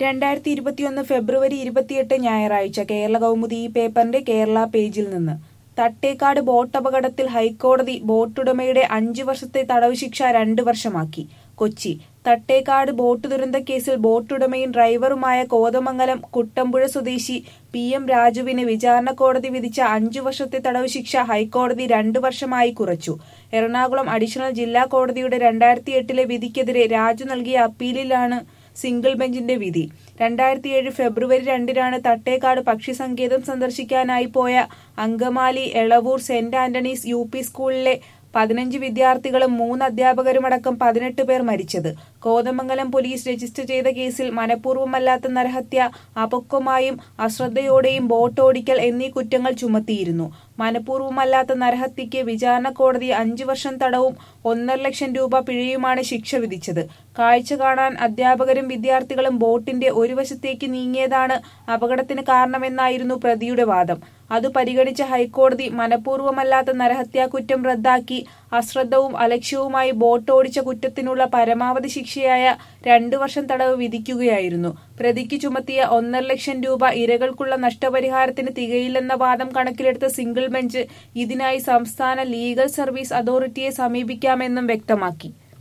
രണ്ടായിരത്തി ഇരുപത്തിയൊന്ന് ഫെബ്രുവരി ഇരുപത്തിയെട്ട് ഞായറാഴ്ച കേരള കൗമുദി ഈ പേപ്പറിന്റെ കേരള പേജിൽ നിന്ന് തട്ടേക്കാട് ബോട്ട് അപകടത്തിൽ ഹൈക്കോടതി ബോട്ടുടമയുടെ അഞ്ചു വർഷത്തെ തടവ് ശിക്ഷ രണ്ട് വർഷമാക്കി കൊച്ചി തട്ടേക്കാട് ബോട്ട് ദുരന്ത കേസിൽ ബോട്ടുടമയും ഡ്രൈവറുമായ കോതമംഗലം കുട്ടമ്പുഴ സ്വദേശി പി എം രാജുവിന് വിചാരണ കോടതി വിധിച്ച അഞ്ചു വർഷത്തെ തടവ് ശിക്ഷ ഹൈക്കോടതി രണ്ടു വർഷമായി കുറച്ചു എറണാകുളം അഡീഷണൽ ജില്ലാ കോടതിയുടെ രണ്ടായിരത്തി എട്ടിലെ വിധിക്കെതിരെ രാജു നൽകിയ അപ്പീലിലാണ് സിംഗിൾ ബെഞ്ചിന്റെ വിധി രണ്ടായിരത്തി ഏഴ് ഫെബ്രുവരി രണ്ടിനാണ് തട്ടേക്കാട് പക്ഷി സങ്കേതം സന്ദർശിക്കാനായി പോയ Angamaly Elavoor saint Antony's U P സ്കൂളിലെ പതിനഞ്ച് വിദ്യാർത്ഥികളും മൂന്ന് അധ്യാപകരുമടക്കം പതിനെട്ട് പേർ മരിച്ചത് കോതമംഗലം പോലീസ് രജിസ്റ്റർ ചെയ്ത കേസിൽ മനഃപൂർവ്വമല്ലാത്ത നരഹത്യ അപക്വമായും അശ്രദ്ധയോടെയും ബോട്ട് ഓടിക്കൽ എന്നീ കുറ്റങ്ങൾ ചുമത്തിയിരുന്നു മനഃപൂർവ്വമല്ലാത്ത നരഹത്യയ്ക്ക് വിചാരണ കോടതി അഞ്ചു വർഷം തടവും ഒന്നര ലക്ഷം രൂപ പിഴയുമാണ് ശിക്ഷ വിധിച്ചത് കാഴ്ച കാണാൻ അധ്യാപകരും വിദ്യാർത്ഥികളും ബോട്ടിന്റെ ഒരു വശത്തേക്ക് നീങ്ങിയതാണ് അപകടത്തിന് കാരണമെന്നായിരുന്നു പ്രതിയുടെ വാദം അത് പരിഗണിച്ച ഹൈക്കോടതി മനഃപൂർവ്വമല്ലാത്ത നരഹത്യാ കുറ്റം റദ്ദാക്കി അശ്രദ്ധവും അലക്ഷ്യവുമായി ബോട്ട് ഓടിച്ച കുറ്റത്തിനുള്ള പരമാവധി ശിക്ഷയായ രണ്ടു വർഷം തടവ് വിധിക്കുകയായിരുന്നു പ്രതിക്ക് ചുമത്തിയ ഒന്നര ലക്ഷം രൂപ ഇരകൾക്കുള്ള നഷ്ടപരിഹാരത്തിന് തികയില്ലെന്ന വാദം കണക്കിലെടുത്ത സിംഗിൾ ബെഞ്ച് ഇതിനായി സംസ്ഥാന ലീഗൽ സർവീസ് അതോറിറ്റിയെ സമീപിക്കാമെന്നും വ്യക്തമാക്കി